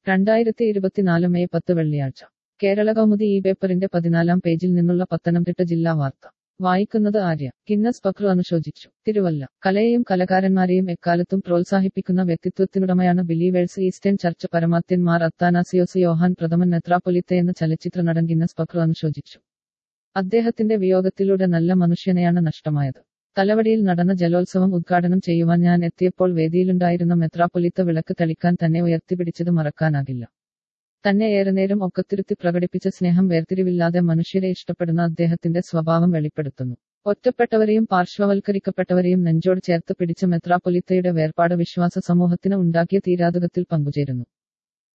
രണ്ടായിരത്തി ഇരുപത്തിനാല് മെയ് പത്ത് വെള്ളിയാഴ്ച കേരള കൗമുദി ഈ പേപ്പറിന്റെ പതിനാലാം പേജിൽ നിന്നുള്ള പത്തനംതിട്ട ജില്ലാ വാർത്ത വായിക്കുന്നത് ആര്യ ഗിന്നസ് പക്രു അനുശോചിച്ചു തിരുവല്ല കലയെയും കലാകാരന്മാരെയും എക്കാലത്തും പ്രോത്സാഹിപ്പിക്കുന്ന വ്യക്തിത്വത്തിനുടമയാണ് ബിലീവേഴ്സ് ഈസ്റ്റേൺ ചർച്ച് പരമാത്യന്മാർ അത്താനാസിയോസ് യോഹാൻ പ്രഥമൻ മെത്രാപ്പൊലിത്ത എന്ന ചലച്ചിത്ര നടൻ ഗിന്നസ് പക്രു അനുശോചിച്ചു അദ്ദേഹത്തിന്റെ വിയോഗത്തിലൂടെ നല്ല മനുഷ്യനെയാണ് നഷ്ടമായത് തലവടിയിൽ നടന്ന ജലോത്സവം ഉദ്ഘാടനം ചെയ്യുവാൻ ഞാൻ എത്തിയപ്പോൾ വേദിയിലുണ്ടായിരുന്ന മെത്രാപ്പൊലിത്ത വിളക്ക് തെളിക്കാൻ തന്നെ ഉയർത്തിപ്പിടിച്ചത് മറക്കാനാകില്ല തന്നെ ഏറെ നേരം ഒക്കത്തിരുത്തി പ്രകടിപ്പിച്ച സ്നേഹം വേർതിരിവില്ലാതെ മനുഷ്യരെ ഇഷ്ടപ്പെടുന്ന അദ്ദേഹത്തിന്റെ സ്വഭാവം വെളിപ്പെടുത്തുന്നു ഒറ്റപ്പെട്ടവരെയും പാർശ്വവൽക്കരിക്കപ്പെട്ടവരെയും നെഞ്ചോട് ചേർത്ത് പിടിച്ച മെത്രാപ്പൊലിത്തയുടെ വേർപാട് വിശ്വാസ സമൂഹത്തിന് ഉണ്ടാക്കിയ തീരാതുകത്തിൽ പങ്കുചേരുന്നു